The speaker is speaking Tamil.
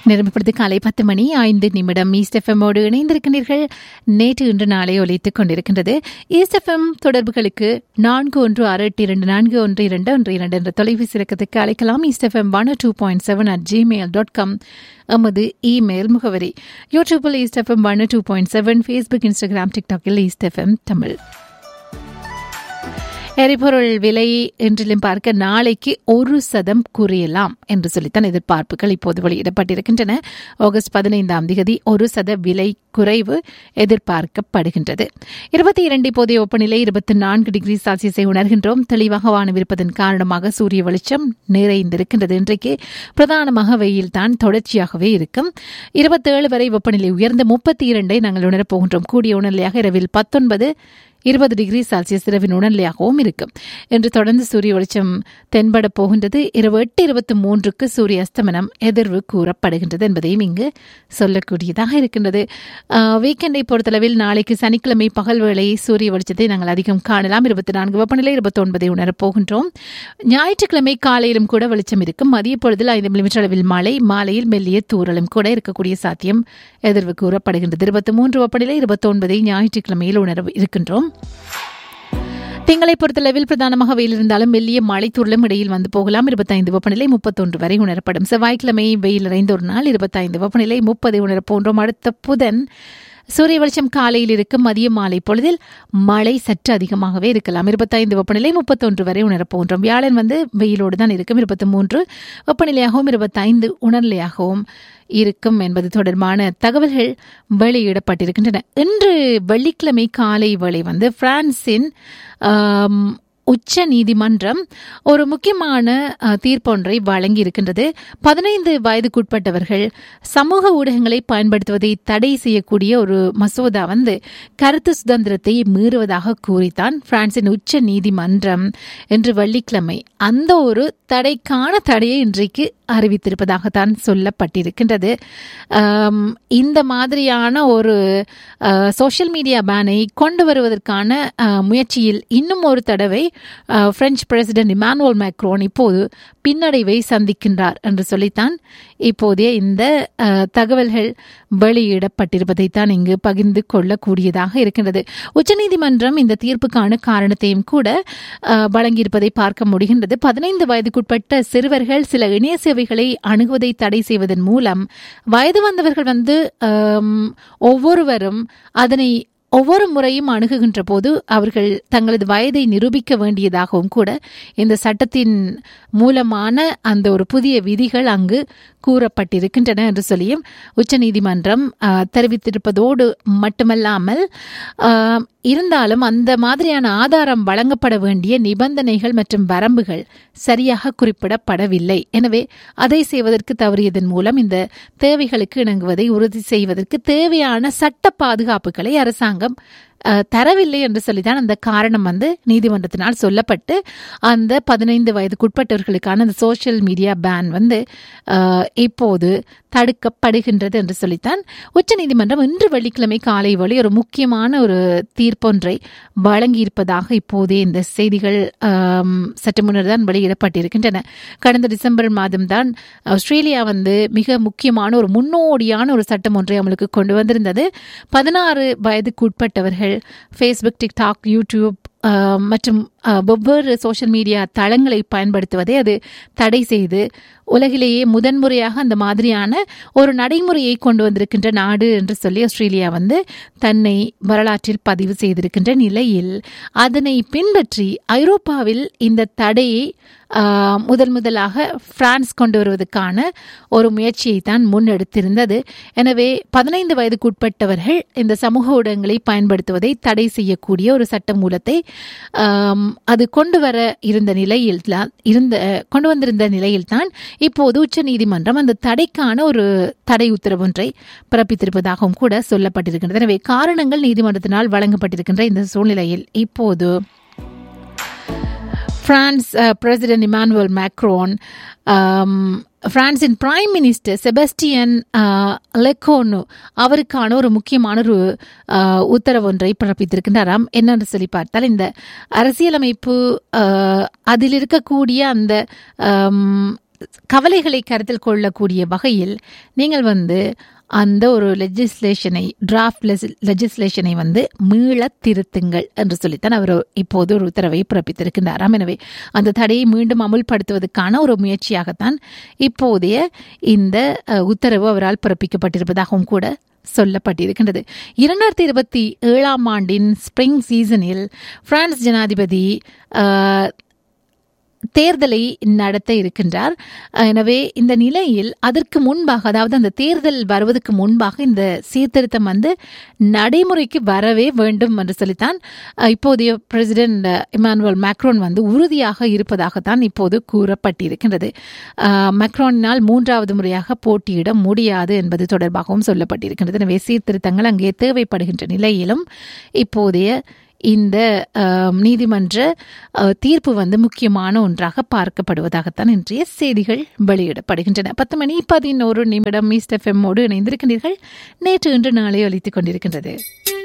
நிரம்பப்படுத்தி காலை பத்து மணி ஐந்து நிமிடம் ஈஸ்ட் எஃப்எம்மோடு இணைந்திருக்கிறீர்கள் நேற்று இன்று நாளை ஒலித்துக் கொண்டிருக்கின்றது ஈஸ்ட் எஃப்எம் தொடர்புகளுக்கு நான்கு ஒன்று ஆறு எட்டு இரண்டு நான்கு ஒன்று இரண்டு ஒன்று இரண்டு என்ற தொலைபேசி இலக்கத்துக்கு அழைக்கலாம் East FM one two point seven at Gmail dot com எமது இமெயில் முகவரி யூடியூபில் East FM one two point seven Facebook Instagram டிக்டாக்கில் ஈஸ்ட் எஃப்எம் தமிழ் எரிபொருள் விலை என்றிலும் பார்க்க நாளைக்கு ஒரு சதம் குறையலாம் என்று சொல்லித்தான் எதிர்பார்ப்புகள் இப்போது வெளியிடப்பட்டிருக்கின்றன ஆகஸ்ட் பதினைந்தாம் தேதி ஒரு சத விலை குறைவு எதிர்பார்க்கப்படுகின்றது இருபத்தி இரண்டு இப்போதைய வெப்பநிலை இருபத்தி நான்கு டிகிரி செல்சியஸை உணர்கின்றோம் தெளிவாக வானவிருப்பதன் காரணமாக சூரிய வெளிச்சம் நிறைந்திருக்கின்றது இன்றைக்கு பிரதானமாக வெயில் தான் தொடர்ச்சியாகவே இருக்கும் இருபத்தேழு வரை வெப்பநிலை உயர்ந்த முப்பத்தி இரண்டை நாங்கள் உணரப் போகின்றோம் கூடிய உணர்நிலையாக இரவில் பத்தொன்பது இருபது டிகிரி செல்சியஸ் இரவின் உணர்நிலையாகவும் இருக்கும் என்று தொடர்ந்து சூரிய வெளிச்சம் தென்பட போகின்றது இரவு எட்டு இருபத்தி மூன்றுக்கு சூரிய அஸ்தமனம் எதிர்வு கூறப்படுகின்றது என்பதையும் இங்கு சொல்லக்கூடியதாக இருக்கின்றது வீக்கெண்டை பொறுத்தளவில் நாளைக்கு சனிக்கிழமை பகல் வேளை சூரிய வெளிச்சத்தை நாங்கள் அதிகம் காணலாம் இருபத்தி நான்கு வெப்பநிலை இருபத்தி ஒன்பதை உணரப் போகின்றோம் ஞாயிற்றுக்கிழமை காலையிலும் கூட வெளிச்சம் இருக்கும் மதிய பொழுதில் ஐந்து மில்லிமீட்டர் அளவில் மழை மாலையில் மெல்லிய தூரலும் கூட இருக்கக்கூடிய சாத்தியம் எதிர்வு கூறப்படுகின்றது இருபத்தி மூன்று வெப்பநிலை இருபத்தி ஒன்பதை ஞாயிற்றுக்கிழமையில் உணர இருக்கின்றோம் திங்களை பொறுத்தளவில் பிரதானமாக வெயில் இருந்தாலும் மெல்லிய மழை துருளும் இடையில் வந்து போகலாம் இருபத்தைந்து வெப்பநிலை முப்பத்தொன்று வரை உணரப்படும் செவ்வாய்க்கிழமை வெயில் நிறைந்த ஒரு நாள் இருபத்தைந்து வெப்பநிலை முப்பதை உணரப் போன்றோம் அடுத்த புதன் சூரிய வெளிச்சம் காலையில் இருக்கும் மதிய மாலை பொழுதில் மழை சற்று அதிகமாகவே இருக்கலாம் இருபத்தைந்து வெப்பநிலை முப்பத்தொன்று வரை உணரப் போன்றோம் வியாழன் வந்து வெயிலோடு தான் இருக்கும் இருபத்தி மூன்று வெப்பநிலையாகவும் இருபத்தைந்து உணர்நிலையாகவும் இருக்கும் என்பது தொடர்பான தகவல்கள் வெளியிடப்பட்டிருக்கின்றன இன்று வெள்ளிக்கிழமை காலை வேளை வந்து பிரான்சின் உச்ச நீதிமன்றம் ஒரு முக்கியமான தீர்ப்பொன்றை வழங்கி இருக்கின்றது பதினைந்து வயதுக்குட்பட்டவர்கள் சமூக ஊடகங்களை பயன்படுத்துவதை தடை செய்யக்கூடிய ஒரு மசோதா வந்து கருத்து சுதந்திரத்தை மீறுவதாக கூறித்தான் பிரான்சின் உச்ச நீதிமன்றம் இன்று வெள்ளிக்கிழமை அந்த ஒரு தடைக்கான தடையை இன்றைக்கு அறிவித்திருப்பதாகத்தான் சொல்லப்பட்டிருக்கின்றது இந்த மாதிரியான ஒரு சோஷியல் மீடியா பேனை கொண்டு வருவதற்கான முயற்சியில் இன்னும் ஒரு தடவை பிரெஞ்சு பிரசிடென்ட் இமானுவல் மேக்ரோன் இப்போது பின்னடைவை சந்திக்கின்றார் என்று சொல்லித்தான் இப்போதைய இந்த தகவல்கள் வெளியிடப்பட்டிருப்பதைத்தான் இங்கு பகிர்ந்து கொள்ளக்கூடியதாக இருக்கின்றது உச்சநீதிமன்றம் இந்த தீர்ப்புக்கான காரணத்தையும் கூட வழங்கியிருப்பதை பார்க்க முடிகின்றது பதினைந்து வயதுக்குட்பட்ட சிறுவர்கள் சில இணைய சேவைகளை அணுகுவதை தடை செய்வதன் மூலம் வயது வந்தவர்கள் வந்து ஒவ்வொருவரும் அதனை ஒவ்வொரு முறையும் அணுகுகின்ற போது அவர்கள் தங்களது வயதை நிரூபிக்க வேண்டியதாகவும் கூட இந்த சட்டத்தின் மூலமான அந்த ஒரு புதிய விதிகள் அங்கு கூறப்பட்டிருக்கின்றன என்று சொல்லியும் உச்சநீதிமன்றம் தெரிவித்திருப்பதோடு மட்டுமல்லாமல் இருந்தாலும் அந்த மாதிரியான ஆதாரம் வழங்கப்பட வேண்டிய நிபந்தனைகள் மற்றும் வரம்புகள் சரியாக குறிப்பிடப்படவில்லை எனவே அதை செய்வதற்கு தவறியதன் மூலம் இந்த தேவைகளுக்கு இணங்குவதை உறுதி செய்வதற்கு தேவையான சட்ட பாதுகாப்புகளை அரசாங்கம் தரவில்லை என்று சொல்லிதான் அந்த காரணம் வந்து நீதிமன்றத்தினால் சொல்லப்பட்டு அந்த பதினைந்து வயதுக்குட்பட்டவர்களுக்கான அந்த சோசியல் மீடியா பேன் வந்து இப்போது தடுக்கப்படுகின்றது என்று சொல்லித்தான் உச்சநீதிமன்றம் இன்று வெள்ளிக்கிழமை காலை வழி ஒரு முக்கியமான ஒரு தீர்ப்பொன்றை வழங்கியிருப்பதாக இப்போதே இந்த செய்திகள் சற்று முன்னர் தான் வெளியிடப்பட்டிருக்கின்றன கடந்த டிசம்பர் மாதம்தான் ஆஸ்திரேலியா வந்து மிக முக்கியமான ஒரு முன்னோடியான ஒரு சட்டம் ஒன்றை அமலுக்கு கொண்டு வந்திருந்தது பதினாறு வயதுக்குட்பட்டவர்கள் ஃபேஸ்புக் டிக்டாக் யூடியூப் மற்றும் வெவ்வேறு சோஷியல் மீடியா தளங்களை பயன்படுத்துவதை அது தடை செய்து உலகிலேயே முதன்முறையாக அந்த மாதிரியான ஒரு நடைமுறையை கொண்டு வந்திருக்கின்ற நாடு என்று சொல்லி ஆஸ்திரேலியா வந்து தன்னை வரலாற்றில் பதிவு செய்திருக்கின்ற நிலையில் அதனை பின்பற்றி ஐரோப்பாவில் இந்த தடையை முதல் முதலாக பிரான்ஸ் கொண்டு வருவதற்கான ஒரு முயற்சியை தான் முன்னெடுத்திருந்தது எனவே பதினைந்து வயதுக்குட்பட்டவர்கள் இந்த சமூக ஊடகங்களை பயன்படுத்துவதை தடை செய்யக்கூடிய ஒரு சட்ட மூலத்தை அது கொண்டு வர இருந்த நிலையில் இருந்த கொண்டு வந்திருந்த நிலையில்தான் இப்போது உச்ச நீதிமன்றம் அந்த தடைக்கான ஒரு தடை உத்தரவொன்றை பிறப்பித்திருப்பதாகவும் கூட சொல்லப்பட்டிருக்கின்றது எனவே காரணங்கள் நீதிமன்றத்தினால் வழங்கப்பட்டிருக்கின்ற இந்த சூழ்நிலையில் இப்போது பிரான்ஸ் பிரசிடென்ட் இமானுவல் மேக்ரோன் பிரான்சின் பிரைம் மினிஸ்டர் செபஸ்டியன் லெக்கோனு அவருக்கான ஒரு முக்கியமான ஒரு உத்தரவு ஒன்றை பிறப்பித்திருக்கின்றாராம் என்னன்னு சொல்லி பார்த்தால் இந்த அரசியலமைப்பு அதில் இருக்கக்கூடிய அந்த கவலைகளை கருத்தில் கொள்ளக்கூடிய வகையில் நீங்கள் வந்து அந்த ஒரு லெஜிஸ்லேஷனை டிராஃப்ட் லெஜிஸ்லேஷனை வந்து மீள திருத்துங்கள் என்று சொல்லித்தான் அவர் இப்போது ஒரு உத்தரவை பிறப்பித்திருக்கின்றாராம் எனவே அந்த தடையை மீண்டும் அமுல்படுத்துவதற்கான ஒரு முயற்சியாகத்தான் இப்போதைய இந்த அஹ், உத்தரவு அவரால் பிறப்பிக்கப்பட்டிருப்பதாகவும் கூட சொல்லப்பட்டிருக்கின்றது இரண்டாயிரத்தி இருபத்தி ஏழாம் ஆண்டின் ஸ்பிரிங் சீசனில் பிரான்ஸ் ஜனாதிபதி அஹ், தேர்தலை நடத்த இருக்கின்றார் எனவே இந்த நிலையில் அதற்கு முன்பாக அதாவது அந்த தேர்தல் வருவதற்கு முன்பாக இந்த சீர்திருத்தம் வந்து நடைமுறைக்கு வரவே வேண்டும் என்று சொல்லித்தான் அஹ், இப்போதைய பிரசிடென்ட் இமானுவல் மேக்ரோன் வந்து உறுதியாக இருப்பதாகத்தான் இப்போது கூறப்பட்டிருக்கின்றது அஹ், மேக்ரோனினால் மூன்றாவது முறையாக போட்டியிட முடியாது என்பது தொடர்பாகவும் சொல்லப்பட்டிருக்கின்றது எனவே சீர்திருத்தங்கள் அங்கே தேவைப்படுகின்ற நிலையிலும் இப்போதைய இந்த அஹ், நீதிமன்ற அஹ், தீர்ப்பு வந்து முக்கியமான ஒன்றாக பார்க்கப்படுவதாகத்தான் இன்றைய செய்திகள் வெளியிடப்படுகின்றன பத்து மணி பதினோரு நிமிடம் ஈஸ்ட் எஃப்எம்மோடு இணைந்திருக்கின்றீர்கள் நேற்று இன்று நாளை ஒலித்துக் கொண்டிருக்கின்றது